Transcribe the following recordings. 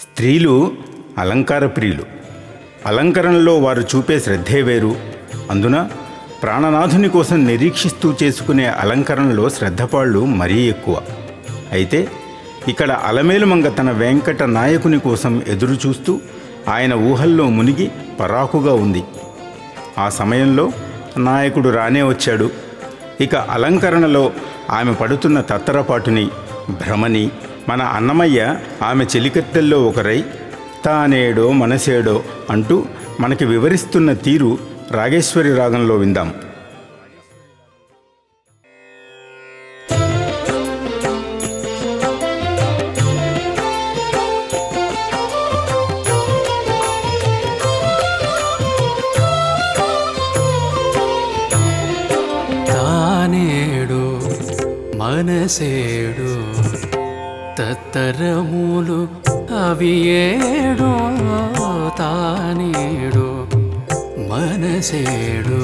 స్త్రీలు అలంకార ప్రియులు అలంకరణలో వారు చూపే శ్రద్ధే వేరు అందున ప్రాణనాథుని కోసం నిరీక్షిస్తూ చేసుకునే అలంకరణలో శ్రద్ధపాళ్ళు మరీ ఎక్కువ అయితే ఇక్కడ అలమేలుమంగ తన వెంకట నాయకుని కోసం ఎదురు చూస్తూ ఆయన ఊహల్లో మునిగి పరాకుగా ఉంది ఆ సమయంలో నాయకుడు రానే వచ్చాడు ఇక అలంకరణలో ఆమె పడుతున్న తత్తరపాటుని భ్రమని మన అన్నమయ్య ఆమె చెలికత్తెల్లో ఒకరై తానేడో మనసేడో అంటూ మనకి వివరిస్తున్న తీరు రాగేశ్వరి రాగంలో విందాం తానేడు మనసేడు తత్తరములు అవి ఏడు తానేడు మనసేడు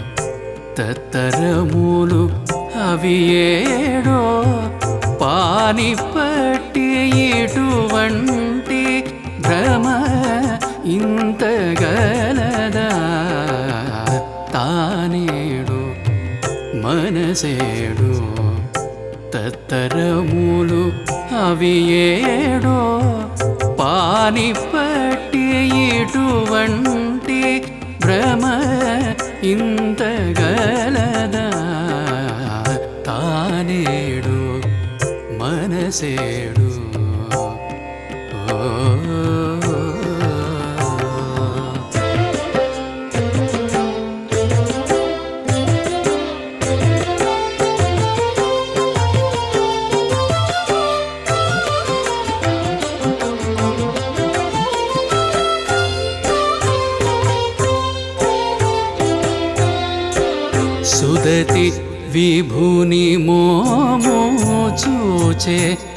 తత్తరములు అవి ఏడు పాని పట్టి ఇటువంటి భ్రమ ఇంత గలదా తానేడు మనసేడు తత్తరములు అవి ఏడో పాని పట్టి ఇటువంటి భ్రమ ఇంత గలదా తానేడు మనసేడు ఓ సుదతి విభుని మోమో చూచే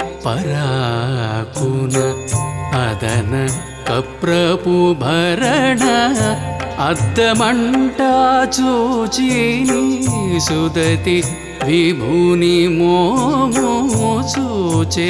పరాకున అదన కప్రపు భరణ అద్దమంట చూచిని సుదతి విభుని మోమో చూచే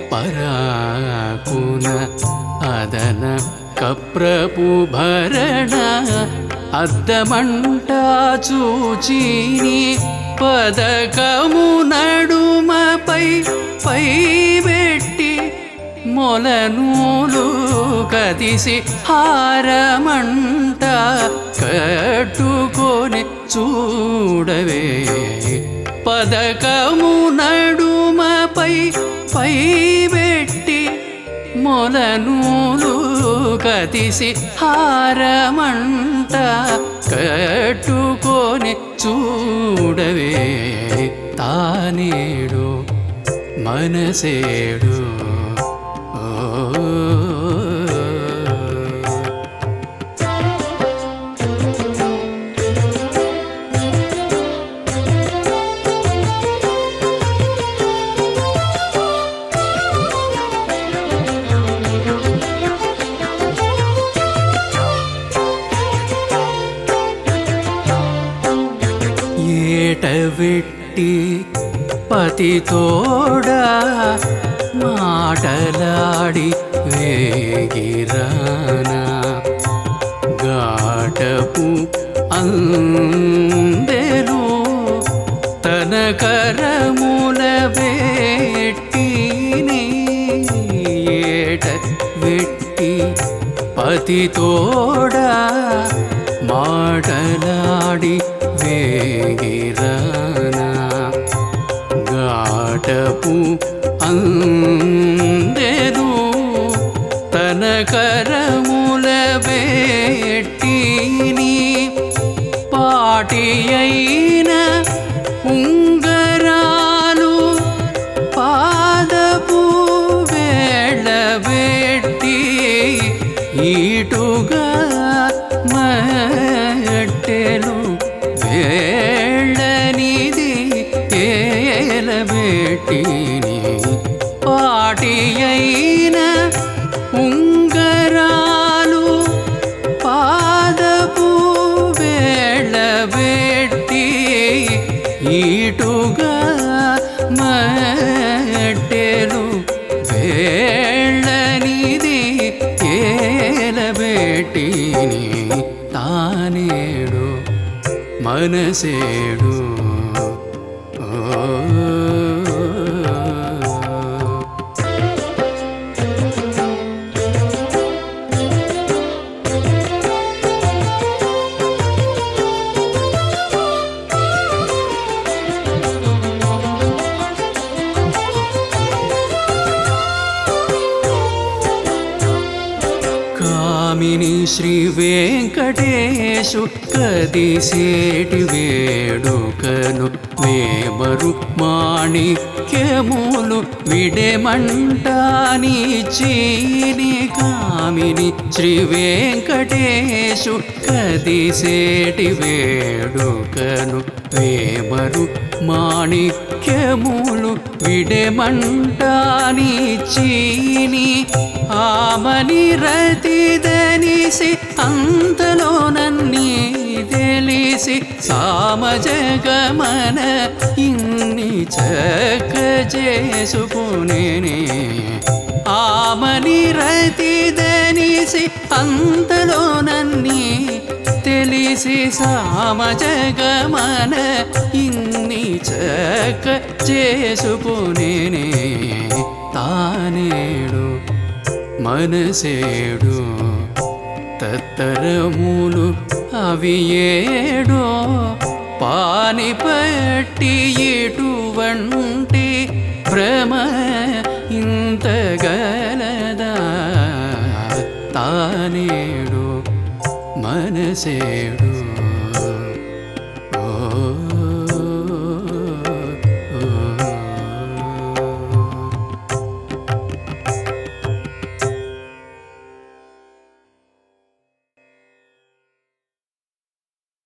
పరాకున అదన కప్రపు భరణ అద్దమంట చూచిని పదకము నడుమపై పై పెట్టి మొలనూలు కదిసి హారమంట కట్టుకొని చూడవే పదకము నడుమపై పై పెట్టి మొలనూలు కదిసి హారమంట కట్టుకొని చూడవే తానేడు మనసేడు ఓ ఏట వెట్టి పతితోడా మాటలాడి వేగిరానా గాటపు అందెలు తన కరముల వెట్టిని ఏట వెట్టి పతితోడా మాటలాడి వేగిరానా గాటపు అందెను తన కరముల వేట్టిని పాటి అయిన ఉంగరాలు పాదపు వేళ్ళబెట్టి ఈటుగా మట్టెలు వేళ్ళనిది ఏలబెట్టిని పాటి అయిన ఉంగరాలు పాదపు వేళ్ళబెట్టి ఈటుగా మట్టెలు వేళ్ళనిది మనసేడు ఓ కామిని శ్రీ వెంకటేశు కదిసేటి వేడుకను వేమరు మాణిక్యములు విడెమంటాని చీని కామిని శ్రీ వెంకటేశు కదిసేటి వేడుకను వేమరు మాణిక్యములు విడెమంటాని చీని ఆమని రతిదనిసి అంతలో నన్ని తెలిసి సామజగమన ఇన్ని చక్క చేసుకునేనే ఆమని రతిదనిసి అంతలో నన్ని తెలిసి సామజగమన ఇన్ని చక్క చేసుకునేనే తానేడు మనసేడు తత్తరములు అవి ఏడో పాని పట్టి ఇటువంటి భ్రమ ఇంత గలదా తానేడు మనసేడు ఓ